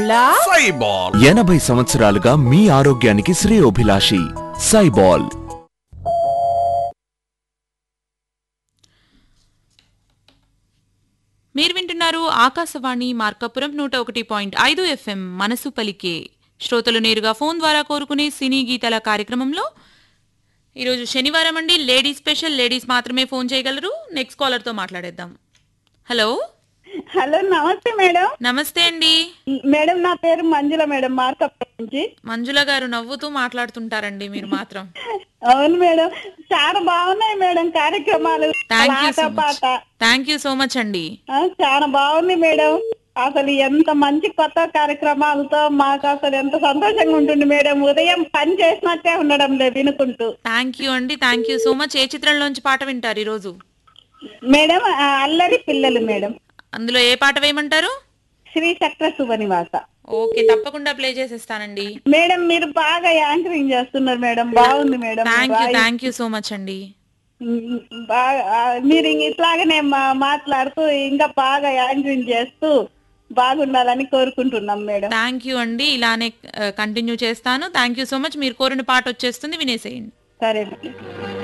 బోలా సైబాల్ ఎనభై సంవత్సరాలుగా మీ ఆరోగ్యానికి శ్రేయోభిలాషి సైబాల్ మీరు వింటున్నారు ఆకాశవాణి మార్కాపురం నూట ఒకటి పాయింట్ ఐదు ఎఫ్ఎం మనసు పలికే శ్రోతలు నేరుగా ఫోన్ ద్వారా కోరుకునే సినీ గీతాల కార్యక్రమంలో ఈరోజు శనివారం అండి లేడీస్ స్పెషల్ లేడీస్ మాత్రమే ఫోన్ చేయగలరు నెక్స్ట్ కాలర్తో మాట్లాడేద్దాం హలో హలో నమస్తే మేడం నమస్తే అండి మేడం నా పేరు మంజుల మేడం మార్కప్ నుంచి మంజుల గారు నవ్వుతూ మాట్లాడుతుంటారండి మీరు మాత్రం అవును మేడం చాలా బాగున్నాయి మేడం కార్యక్రమాలు థ్యాంక్ యూ పాట సో మచ్ పాట థ్యాంక్ యూ సో మచ్ అండి ఆ, చాలా బాగుంది మేడం అసలు ఎంత మంచి కొత్త కార్యక్రమాలతో మాకు అసలు ఎంత సంతోషంగా ఉంటుంది మేడం ఉదయం పని చేసినట్టే ఉండడం లేదు వినుకుంటూ థ్యాంక్ యూ అండి థ్యాంక్ యూ సో మచ్ ఏ చిత్రంలోంచి పాట వింటారు ఈరోజు మేడం ఆ, అల్లరి పిల్లలు మేడం అందులో ఏ పాట వేయమంటారు శ్రీ చక్ర శుభనివాస ఓకే తప్పకుండా ప్లే చేసేస్తానండి మేడం మీరు బాగా యాంకరింగ్ చేస్తున్నారు మేడం బాగుంది మేడం థ్యాంక్ యూ బాగా థ్యాంక్ యూ సో మచ్ అండి ఉమ్, బాగా ఆ, మీరు ఇంక ఇట్లాగనే మా- మాట్లాడుతూ ఇంకా బాగా యాంకరింగ్ చేస్తూ బాగుండాలని కోరుకుంటున్నాం మేడం థ్యాంక్ యూ అండి ఇలానే కంటిన్యూ చేస్తాను థ్యాంక్ యూ సో మచ్ మీరు కోరిన పాట వచ్చేస్తుంది వినేసేయండి సరే మేడం